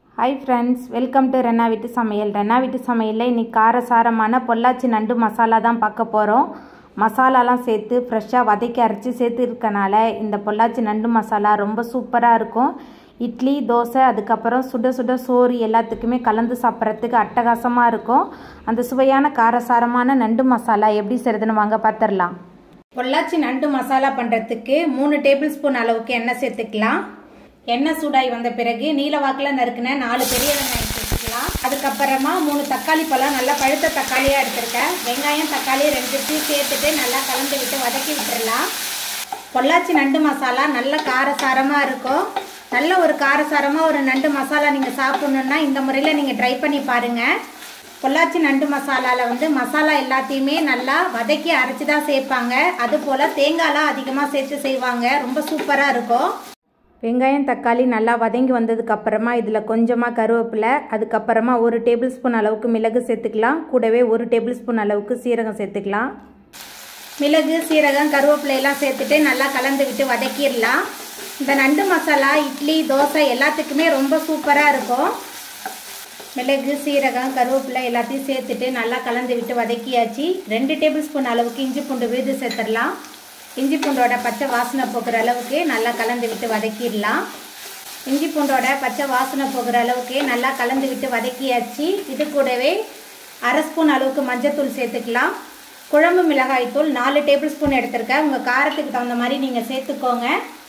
hi friends welcome to Rena வீட்டு சமையல் ரெனா வீட்டு சமையலில் இன்றைக்கி காரசாரமான பொள்ளாச்சி நண்டு மசாலா தான் பார்க்க போகிறோம் மசாலாலாம் சேர்த்து ஃப்ரெஷ்ஷாக வதக்கி அரைச்சி சேர்த்து இருக்கனால இந்த பொள்ளாச்சி நண்டு மசாலா ரொம்ப சூப்பராக இருக்கும் இட்லி தோசை அதுக்கப்புறம் சுட சுட சோறு எல்லாத்துக்குமே கலந்து சாப்பிட்றதுக்கு அட்டகாசமாக இருக்கும் அந்த சுவையான காரசாரமான நண்டு மசாலா எப்படி செய்கிறதுன்னு வாங்க பார்த்துடலாம் பொள்ளாச்சி நண்டு மசாலா பண்ணுறதுக்கு மூணு டேபிள் ஸ்பூன் அளவுக்கு எண்ணெய் சேர்த்துக்கலாம் எண்ணெய் சூடாகி வந்த பிறகு நீல வாக்கில் நறுக்கின நாலு பெரிய வெங்காயம் சேர்த்துக்கலாம் அதுக்கப்புறமா மூணு தக்காளி பழம் நல்லா பழுத்த தக்காளியாக எடுத்திருக்கேன் வெங்காயம் தக்காளி ரெண்டுத்தையும் சேர்த்துட்டு நல்லா கலந்து விட்டு வதக்கி விட்டுடலாம் பொள்ளாச்சி நண்டு மசாலா நல்ல காரசாரமாக இருக்கும் நல்ல ஒரு காரசாரமாக ஒரு நண்டு மசாலா நீங்கள் சாப்பிட்ணுன்னா இந்த முறையில் நீங்கள் ட்ரை பண்ணி பாருங்கள் பொள்ளாச்சி நண்டு மசாலாவில் வந்து மசாலா எல்லாத்தையுமே நல்லா வதக்கி அரைச்சி தான் சேர்ப்பாங்க அதுபோல் தேங்காய்லாம் அதிகமாக சேர்த்து செய்வாங்க ரொம்ப சூப்பராக இருக்கும் வெங்காயம் தக்காளி நல்லா வதங்கி வந்ததுக்கு அப்புறமா இதில் கொஞ்சமாக கருவேப்பிலை அதுக்கப்புறமா ஒரு டேபிள் ஸ்பூன் அளவுக்கு மிளகு சேர்த்துக்கலாம் கூடவே ஒரு டேபிள் ஸ்பூன் அளவுக்கு சீரகம் சேர்த்துக்கலாம் மிளகு சீரகம் கருவேப்பிலை எல்லாம் சேர்த்துட்டு நல்லா கலந்து விட்டு வதக்கிடலாம் இந்த நண்டு மசாலா இட்லி தோசை எல்லாத்துக்குமே ரொம்ப சூப்பராக இருக்கும் மிளகு சீரகம் கருவேப்பிலை எல்லாத்தையும் சேர்த்துட்டு நல்லா கலந்து விட்டு வதக்கியாச்சு ரெண்டு டேபிள் ஸ்பூன் அளவுக்கு இஞ்சி பூண்டு விழுது சேர்த்துடலாம் இஞ்சி பூண்டோட பச்சை வாசனை போகிற அளவுக்கு நல்லா கலந்து விட்டு வதக்கிடலாம் இஞ்சி பூண்டோட பச்சை வாசனை போகிற அளவுக்கு நல்லா கலந்து விட்டு வதக்கியாச்சு இது கூடவே அரை ஸ்பூன் அளவுக்கு மஞ்சத்தூள் சேர்த்துக்கலாம் குழம்பு மிளகாய் தூள் நாலு டேபிள் ஸ்பூன் எடுத்திருக்கேன் உங்கள் காரத்துக்கு தகுந்த மாதிரி நீங்கள் சேர்த்துக்கோங்க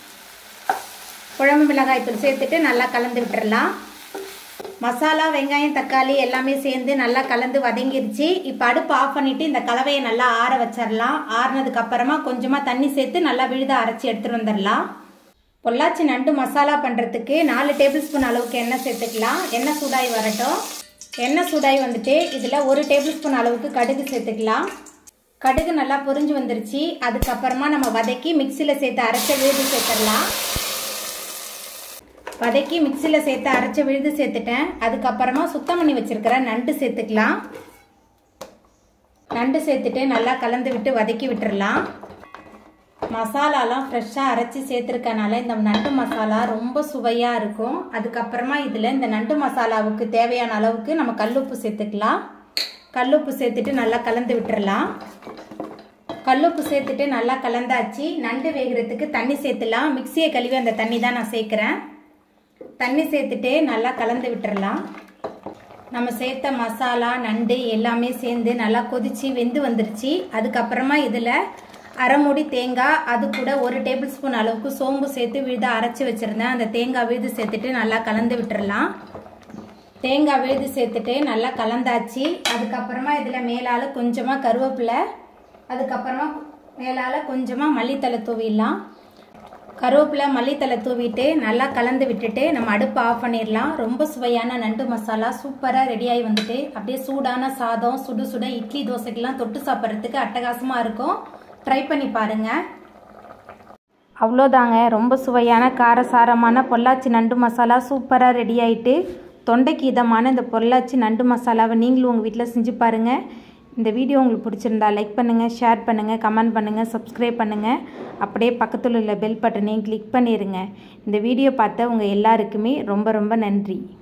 குழம்பு மிளகாய் தூள் சேர்த்துட்டு நல்லா கலந்து விட்டுறலாம் மசாலா வெங்காயம் தக்காளி எல்லாமே சேர்ந்து நல்லா கலந்து வதங்கிருச்சு இப்போ அடுப்பு ஆஃப் பண்ணிவிட்டு இந்த கலவையை நல்லா ஆற வச்சிடலாம் ஆறுனதுக்கு அப்புறமா கொஞ்சமாக தண்ணி சேர்த்து நல்லா விழுத அரைச்சி எடுத்துகிட்டு வந்துடலாம் பொள்ளாச்சி நண்டு மசாலா பண்ணுறதுக்கு நாலு டேபிள் ஸ்பூன் அளவுக்கு எண்ணெய் சேர்த்துக்கலாம் எண்ணெய் சூடாகி வரட்டும் எண்ணெய் சூடாகி வந்துட்டு இதில் ஒரு டேபிள் ஸ்பூன் அளவுக்கு கடுகு சேர்த்துக்கலாம் கடுகு நல்லா பொரிஞ்சு வந்துருச்சு அதுக்கப்புறமா நம்ம வதக்கி மிக்சியில் சேர்த்து அரைச்ச விழுது சேர்த்துடலாம் வதக்கி மிக்சியில் சேர்த்து அரைச்ச விழுது சேர்த்துட்டேன் அதுக்கப்புறமா சுத்தம் பண்ணி வச்சுருக்கிற நண்டு சேர்த்துக்கலாம் நண்டு சேர்த்துட்டு நல்லா கலந்து விட்டு வதக்கி விட்டுறலாம் மசாலாலாம் ஃப்ரெஷ்ஷாக அரைச்சி சேர்த்துருக்கனால இந்த நண்டு மசாலா ரொம்ப சுவையாக இருக்கும் அதுக்கப்புறமா இதில் இந்த நண்டு மசாலாவுக்கு தேவையான அளவுக்கு நம்ம கல்லுப்பு சேர்த்துக்கலாம் கல்லுப்பு சேர்த்துட்டு நல்லா கலந்து விட்டுறலாம் கல்லுப்பு சேர்த்துட்டு நல்லா கலந்தாச்சு நண்டு வேகிறதுக்கு தண்ணி சேர்த்துலாம் மிக்சியை கழுவி அந்த தண்ணி தான் நான் சேர்க்குறேன் தண்ணி சேர்த்துட்டு நல்லா கலந்து விட்டுறலாம் நம்ம சேர்த்த மசாலா நண்டு எல்லாமே சேர்ந்து நல்லா கொதிச்சு வெந்து வந்துருச்சு அதுக்கப்புறமா இதில் அரை மூடி தேங்காய் அது கூட ஒரு டேபிள் ஸ்பூன் அளவுக்கு சோம்பு சேர்த்து விழுத அரைச்சி வச்சுருந்தேன் அந்த தேங்காய் விழுது சேர்த்துட்டு நல்லா கலந்து விட்டுறலாம் தேங்காய் விழுது சேர்த்துட்டு நல்லா கலந்தாச்சு அதுக்கப்புறமா இதில் மேலால் கொஞ்சமாக கருவேப்பிலை அதுக்கப்புறமா மேலால் கொஞ்சமாக மல்லித்தலை தூவிடலாம் கருவேப்பிலை மல்லித்தலை தூவிட்டு நல்லா கலந்து விட்டுட்டு நம்ம அடுப்பு ஆஃப் பண்ணிடலாம் ரொம்ப சுவையான நண்டு மசாலா சூப்பராக ரெடியாகி வந்துட்டு அப்படியே சூடான சாதம் சுடு சுட இட்லி தோசைக்கெல்லாம் தொட்டு சாப்பிட்றதுக்கு அட்டகாசமாக இருக்கும் ட்ரை பண்ணி பாருங்கள் அவ்வளோதாங்க ரொம்ப சுவையான காரசாரமான பொள்ளாச்சி நண்டு மசாலா சூப்பராக ரெடி ஆகிட்டு தொண்டைக்கு இதமான இந்த பொள்ளாச்சி நண்டு மசாலாவை நீங்களும் உங்கள் வீட்டில் செஞ்சு பாருங்கள் இந்த வீடியோ உங்களுக்கு பிடிச்சிருந்தா லைக் பண்ணுங்கள் ஷேர் பண்ணுங்கள் கமெண்ட் பண்ணுங்கள் சப்ஸ்கிரைப் பண்ணுங்கள் அப்படியே பக்கத்தில் உள்ள பெல் பட்டனையும் கிளிக் பண்ணிடுங்க இந்த வீடியோ பார்த்த உங்கள் எல்லாருக்குமே ரொம்ப ரொம்ப நன்றி